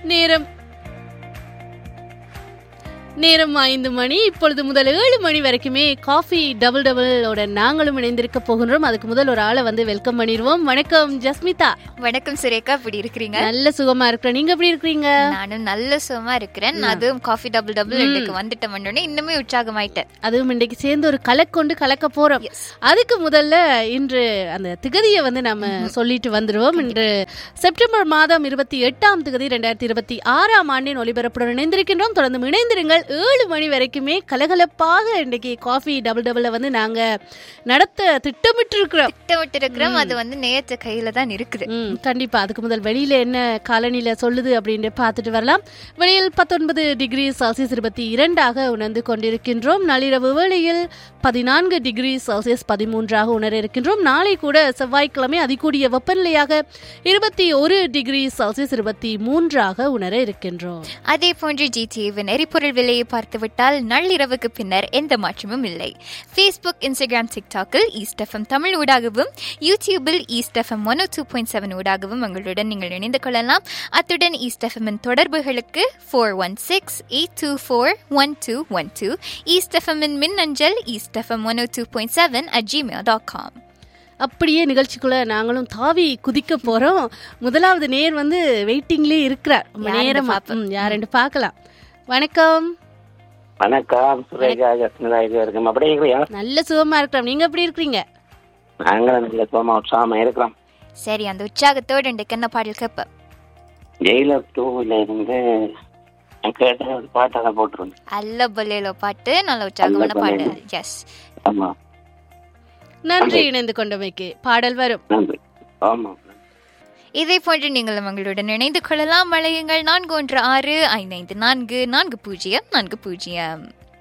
நேரம் நேரம் ஐந்து மணி இப்பொழுது முதல் ஏழு மணி வரைக்குமே காஃபி டபுள் டபுளோட நாங்களும் இணைந்திருக்க போகின்றோம் அதுக்கு முதல் ஒரு ஆளை வந்து வெல்கம் பண்ணிடுவோம் வணக்கம் ஜஸ்மிதா வணக்கம் சுரேகா இப்படி இருக்கிறீங்க நல்ல சுகமா இருக்கிறேன் நீங்க எப்படி இருக்கிறீங்க நானும் நல்ல சுகமா இருக்கிறேன் அதுவும் காஃபி டபுள் டபுள் எனக்கு வந்துட்ட உடனே இன்னுமே உற்சாகமாயிட்டேன் அதுவும் இன்றைக்கு சேர்ந்து ஒரு கலக்கொண்டு கலக்க போறோம் Yes. அதுக்கு முதல்ல இன்று அந்த திகதியை வந்து நம்ம சொல்லிட்டு வந்துருவோம் இன்று செப்டம்பர் மாதம் இருபத்தி எட்டாம் திகதி ரெண்டாயிரத்தி இருபத்தி ஆறாம் ஆண்டின் ஒலிபரப்புடன் இணைந்திருக்கின்றோம் தொடர்ந்து இணைந்திருங்கள் ஏழு மணி வரைக்குமே கலகலப்பாக இன்றைக்கு காஃபி டபுள் டபுள வந்து நாங்க நடத்த திட்டமிட்டு இருக்கிறோம் திட்டமிட்டு இருக்கிறோம் அது வந்து நேற்று கையில தான் இருக்குது ம் கண்டிப்பா அதுக்கு முதல் வெளியில என்ன காலநிலை சொல்லுது அப்படின்னு பார்த்துட்டு வரலாம் வெளியில் பத்தொன்பது டிகிரி செல்சியஸ் இருபத்தி இரண்டாக உணர்ந்து கொண்டிருக்கின்றோம் நள்ளிரவு வேளையில் பதினான்கு டிகிரி செல்சியஸ் பதிமூன்றாக உணர இருக்கின்றோம் நாளை கூட செவ்வாய்க்கிழமை அதிகூடிய வெப்பநிலையாக இருபத்தி ஒரு டிகிரி செல்சியஸ் இருபத்தி மூன்றாக உணர இருக்கின்றோம் அதே போன்று ஜிடிஏவின் எரிபொருள் விலையை பார்த்துவிட்டால் நள்ளிரவுக்கு பின்னர் எந்த மாற்றமும் இல்லை ஃபேஸ்புக் இன்ஸ்டாகிராம் டிக்டாக்கில் ஈஸ்ட் எஃப்எம் தமிழ் ஊடாகவும் யூடியூபில் east FM one two point seven ஊடாகவும் எங்களுடன் நீங்கள் இணைந்து கொள்ளலாம் அத்துடன் ஈஸ்ட் எஃப்எம்மின் தொடர்புகளுக்கு four one six eight two four one two one two east எஃப்எம்மின் மின்னஞ்சல் east FM one two point seven at Gmail dot com அப்படியே நிகழ்ச்சிக்குள்ள நாங்களும் தாவி குதிக்க போறோம் முதலாவது நேர் வந்து வெயிட்டிங்லயே இருக்கிறார் ரொம்ப யாருன்னு நேரமா பார்ப்போம். ம், யாருன்னு பார்க்கலாம் வணக்கம் வணக்கம் சுரேகா ஜஸ்மிதா இது இருக்கும் அப்படி இருக்கிறியா நல்ல சுகமா இருக்கிறோம் நீங்க எப்படி இருக்கிறீங்க நாங்களும் நல்ல சோமா உற்சாகமா இருக்கிறோம் சரி அந்த உற்சாகத்தோடு இன்றைக்கு என்ன பாடல் கேட்ப ஜெயிலர் டூல இருந்து நான் கேட்ட ஒரு பாட்டை தான் போட்டிருந்தேன் அல்ல பொல்லேலோ பாட்டு நல்ல உற்சாகமான அல்ல பாடல் பொல்லேலோ. எஸ் ஆமா நன்றி இணைந்து கொண்டமைக்கு பாடல் வரும் நன்றி ஆமா இதே போன்று நீங்களும் எங்களுடன் இணைந்து கொள்ளலாம் வளையுங்கள் நான்கு ஒன்று ஆறு ஐந்து ஐந்து நான்கு நான்கு பூஜ்ஜியம் நான்கு பூஜ்ஜியம்